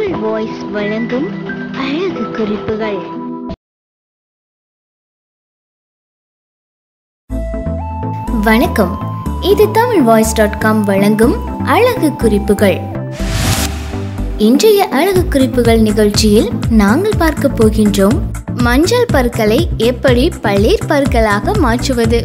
Tamil voice வழங்கும் அழகு குறிப்புகள் வணக்கம் இது தமிழ் வாய்ஸ் டாட் காம் வழங்கும் அழகு குறிப்புகள் இன்றைய அழகு குறிப்புகள் நிகழ்ச்சியில் நாங்கள் பார்க்க போகின்றோம் மஞ்சள் பற்களை எப்படி பளிர் பற்களாக மாற்றுவது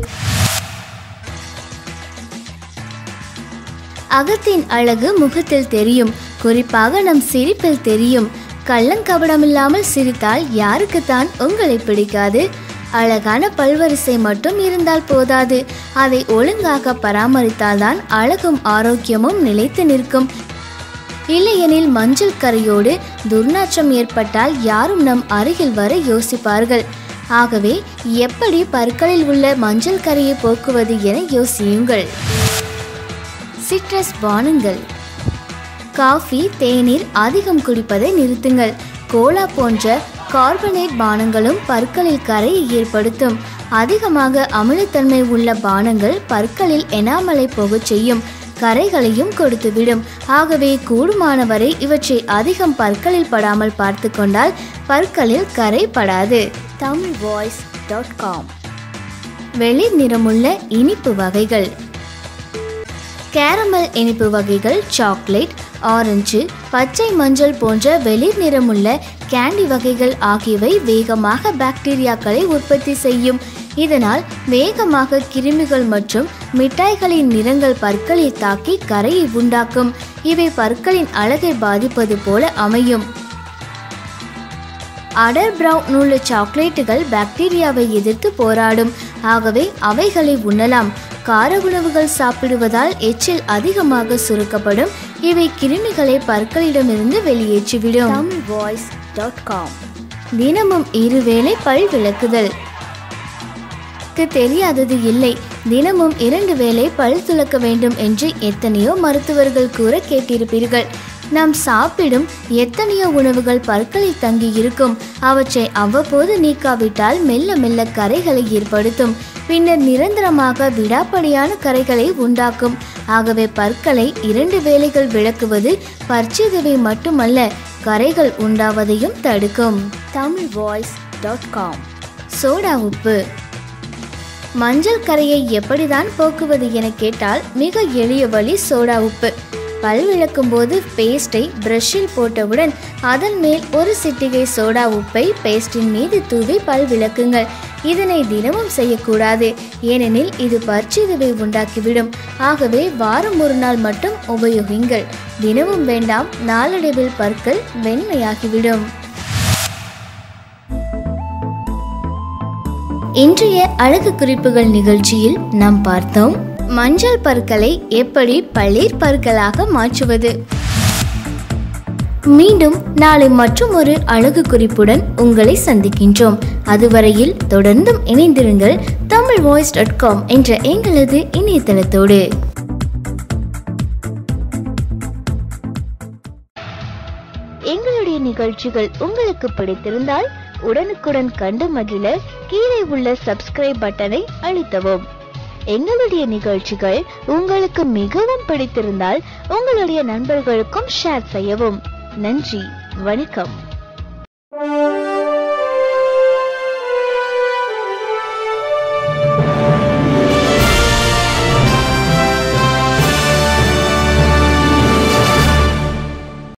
அகத்தின் அழகு முகத்தில் தெரியும் குறிப்பாக நம் சிரிப்பில் தெரியும் கள்ளங்கபடமில்லாமல் சிரித்தால் யாருக்குத்தான் உங்களை பிடிக்காது அழகான பல்வரிசை மட்டும் இருந்தால் போதாது அதை ஒழுங்காக பராமரித்தால்தான் அழகும் ஆரோக்கியமும் நிலைத்து நிற்கும் இல்லையெனில் மஞ்சள் கரையோடு துர்நாற்றம் ஏற்பட்டால் யாரும் நம் அருகில் வர யோசிப்பார்கள் ஆகவே எப்படி பற்களில் உள்ள மஞ்சள் கரையை போக்குவது என யோசியுங்கள் சிட்ரஸ் பானங்கள் காஃபி தேநீர் அதிகம் குடிப்பதை நிறுத்துங்கள் கோலா போன்ற கார்பனேட் பானங்களும் பற்களில் கரையை ஏற்படுத்தும் அதிகமாக அமிலத்தன்மை உள்ள பானங்கள் பற்களில் எனாமலை போகச் செய்யும் கரைகளையும் கொடுத்துவிடும் ஆகவே கூடுமானவரை இவற்றை அதிகம் பற்களில் படாமல் பார்த்து கொண்டால் பற்களில் கரை படாது தமிழ் வாய்ஸ் டாட் காம் வெளிர் நிறமுள்ள இனிப்பு வகைகள் கேரமல் இனிப்பு வகைகள் சாக்லேட் ஆரஞ்சு பச்சை மஞ்சள் போன்ற வெளிர் நிறமுள்ள கேண்டி வகைகள் ஆகியவை வேகமாக பாக்டீரியாக்களை உற்பத்தி செய்யும் இதனால் வேகமாக கிருமிகள் மற்றும் மிட்டாய்களின் நிறங்கள் பற்களில் தாக்கி கரையை உண்டாக்கும் இவை பற்களின் அழகை பாதிப்பது போல அமையும் அடர் பிரவுன் உள்ள சாக்லேட்டுகள் பாக்டீரியாவை எதிர்த்து போராடும் ஆகவே அவைகளை உண்ணலாம் கார உணவுகள் சாப்பிடுவதால் எச்சில் அதிகமாக சுருக்கப்படும் இவை கிருமிகளை பற்களிடமிருந்து வெளியேற்றிவிடும் தமிழ் வாய்ஸ் டாட் காம் தினமும் இருவேளை பல் விளக்குதல் க்கு தெரியாதது இல்லை தினமும் இரண்டு வேளை பல் துலக்க வேண்டும் என்று எத்தனையோ மருத்துவர்கள் கூற கேட்டிருப்பீர்கள் நாம் சாப்பிடும் எத்தனையோ உணவுகள் பற்களில் தங்கி இருக்கும் அவற்றை அவ்வப்போது நீக்காவிட்டால் மெல்ல மெல்ல கரைகளை ஏற்படுத்தும் பின்னர் நிரந்தரமாக விடாப்படியான கரைகளை உண்டாக்கும் ஆகவே பற்களை இரண்டு வேளைகள் விளக்குவது பற்சிதவை மட்டுமல்ல கரைகள் உண்டாவதையும் தடுக்கும் Tamil voice dot com soda உப்பு மஞ்சள் கரையை எப்படிதான் போக்குவது என கேட்டால் மிக எளிய வழி சோடா உப்பு பல் விளக்கும் போது பேஸ்டை பிரஷில் போட்டவுடன் அதன் மேல் ஒரு சிட்டிகை சோடா உப்பை பேஸ்டின் மீது தூவி பல் விளக்குங்கள் இதனை தினமும் செய்யக்கூடாது ஏனெனில் இது பற்சிதுவை உண்டாக்கிவிடும் ஆகவே வாரம் ஒரு நாள் மட்டும் உபயோகிங்கள் தினமும் வேண்டாம் நாளடைவில் பற்கள் வெண்மையாகிவிடும் இன்றைய அழகு குறிப்புகள் நிகழ்ச்சியில் நாம் பார்த்தோம் மஞ்சள் பற்களை எப்படி பளிர் பற்களாக மாற்றுவது மீண்டும் நாளை மற்றும் ஒரு அழகு குறிப்புடன் உங்களை சந்திக்கின்றோம் அதுவரையில் தொடர்ந்தும் இணைந்திருங்கள் தமிழ் வாய்ஸ் டாட் காம் என்ற எங்களது இணையதளத்தோடு எங்களுடைய நிகழ்ச்சிகள் உங்களுக்கு பிடித்திருந்தால் உடனுக்குடன் கண்டு மகிழ கீழே உள்ள சப்ஸ்கிரைப் பட்டனை அழுத்தவும் எங்களுடைய நிகழ்ச்சிகள் உங்களுக்கு மிகவும் பிடித்திருந்தால் உங்களுடைய நண்பர்களுக்கும் ஷேர் செய்யவும் நன்றி வணக்கம்